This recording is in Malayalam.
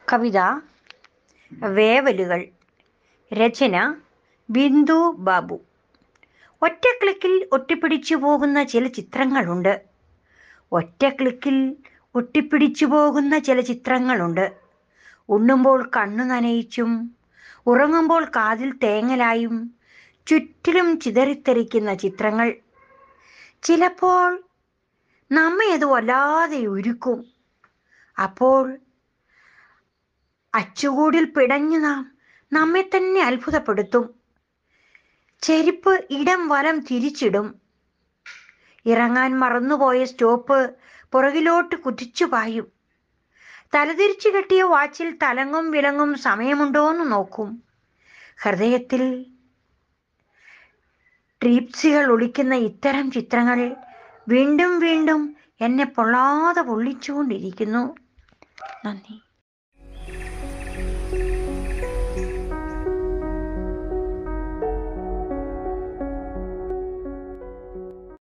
കവിത വേവലുകൾ രചന ബിന്ദു ബാബു ഒറ്റ ക്ലിക്കിൽ ഒട്ടിപ്പിടിച്ചു പോകുന്ന ചില ചിത്രങ്ങളുണ്ട് ഒറ്റ ക്ലിക്കിൽ ഒട്ടിപ്പിടിച്ചു പോകുന്ന ചില ചിത്രങ്ങളുണ്ട് ഉണ്ണുമ്പോൾ കണ്ണു നനയിച്ചും ഉറങ്ങുമ്പോൾ കാതിൽ തേങ്ങലായും ചുറ്റിലും ചിതറിത്തെറിക്കുന്ന ചിത്രങ്ങൾ ചിലപ്പോൾ നമ്മെ അത് വല്ലാതെ ഉരുക്കും അപ്പോൾ അച്ചുകൂടിൽ പിടഞ്ഞു നാം നമ്മെ തന്നെ അത്ഭുതപ്പെടുത്തും ചെരുപ്പ് ഇടം വലം തിരിച്ചിടും ഇറങ്ങാൻ മറന്നുപോയ സ്റ്റോപ്പ് പുറകിലോട്ട് കുതിച്ചു പായും തലതിരിച്ചു കെട്ടിയ വാച്ചിൽ തലങ്ങും വിലങ്ങും സമയമുണ്ടോയെന്ന് നോക്കും ഹൃദയത്തിൽ ട്രീപ്സികൾ ഒളിക്കുന്ന ഇത്തരം ചിത്രങ്ങൾ വീണ്ടും വീണ്ടും എന്നെ പൊള്ളാതെ പൊള്ളിച്ചുകൊണ്ടിരിക്കുന്നു നന്ദി